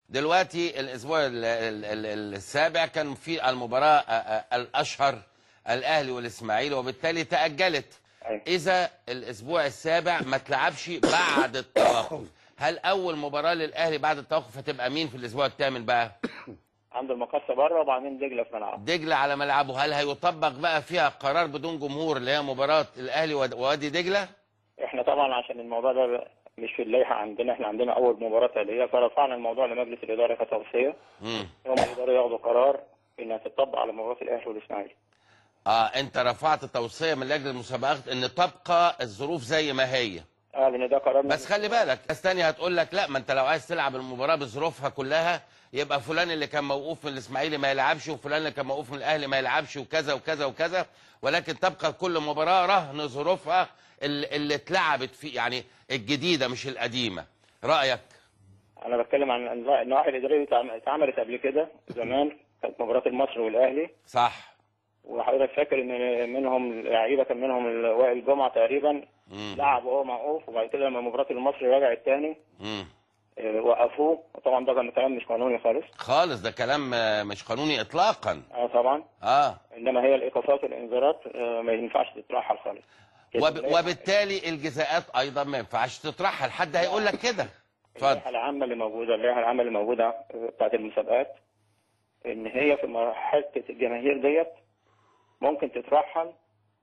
دلوقتي الاسبوع ال- ال- ال- السابع كان في المباراه آه، آه، الاشهر الاهلي والاسماعيلي وبالتالي تاجلت أيوة. اذا الاسبوع السابع ما اتلعبش بعد التوقف هل اول مباراه للاهلي بعد التوقف هتبقى مين في الاسبوع الثامن بقى عند المقصه بره وبعدين دجله في ملعب دجله على ملعبه هل هيطبق بقى فيها قرار بدون جمهور اللي هي مباراه الاهلي واد- ووادي دجله احنا طبعا عشان الموضوع ده مش في اللائحه عندنا احنا عندنا اول مباراه تاليه فرفعنا الموضوع لمجلس الاداره كتوصيه مم. هم يقدروا ياخدوا قرار انها تطبق على مباراه الاهلي والاسماعيلي اه انت رفعت توصيه من لجنه المسابقات ان تبقى الظروف زي ما هي اه لان ده قرار بس خلي بالك ناس تانية هتقول لك لا ما انت لو عايز تلعب المباراه بظروفها كلها يبقى فلان اللي كان موقوف من الاسماعيلي ما يلعبش وفلان اللي كان موقوف من الاهلي ما يلعبش وكذا وكذا وكذا ولكن تبقى كل مباراه رهن ظروفها اللي, اللي اتلعبت فيه يعني الجديده مش القديمه رايك انا بتكلم عن النوا- النواحي الاداريه اللي اتعم- اتعملت قبل كده زمان كانت مباراه المصري والاهلي صح وحضرتك فاكر ان منهم لعيبه كان منهم ال- وائل جمعه تقريبا مم. لعب وهو موقوف وبعد كده لما مباراه المصري رجعت تاني مم. اه، وقفوه وطبعا ده كان كلام مش قانوني خالص خالص ده كلام آه، مش قانوني اطلاقا اه طبعا اه انما هي الايقافات والانذارات اه، ما ينفعش تترحل خالص وب... وبالتالي الجزاءات ايضا ما ينفعش تطرحها حد هيقول لك كده اتفضل اللائحه العامه اللي موجوده اللائحه العامه اللي موجوده اه، بتاعت المسابقات ان هي في مرحله الجماهير ديت ممكن تترحل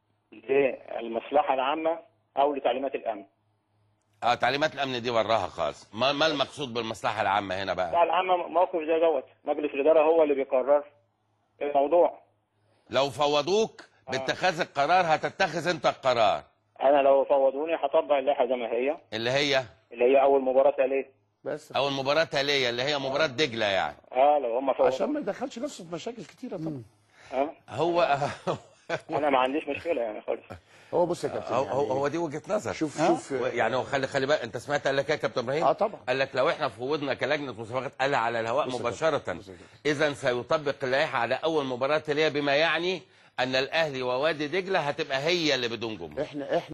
للمصلحه العامه او لتعليمات الامن اه تعليمات الامن دي وراها خالص ما, ما المقصود بالمصلحه العامه هنا بقى المصلحه العامه موقف زي دوت مجلس الاداره هو اللي بيقرر الموضوع لو فوضوك باتخاذ القرار هتتخذ انت القرار انا لو فوضوني هطبق اللائحه زي ما هي اللي هي اللي هي اول مباراه تاليه بس او المباراه تاليه اللي هي مباراه دجله يعني اه لو هم فوضوني عشان ما يدخلش نفسه في مشاكل كتيره طبعا اه هو انا ما عنديش مشكله يعني خالص هو بص يا كابتن هو, يعني هو, هو دي وجهه نظر شوف ها؟ شوف يعني هو خلي خلي بالك انت سمعت قال لك ايه يا كابتن ابراهيم؟ اه طبعا. قال لك لو احنا فوضنا كلجنه مسابقات قال على الهواء بص يا مباشره كابتن، بص يا كابتن. اذا سيطبق اللائحه على اول مباراه تاليه بما يعني ان الاهلي ووادي دجله هتبقى هي اللي بدون جمهور احنا احنا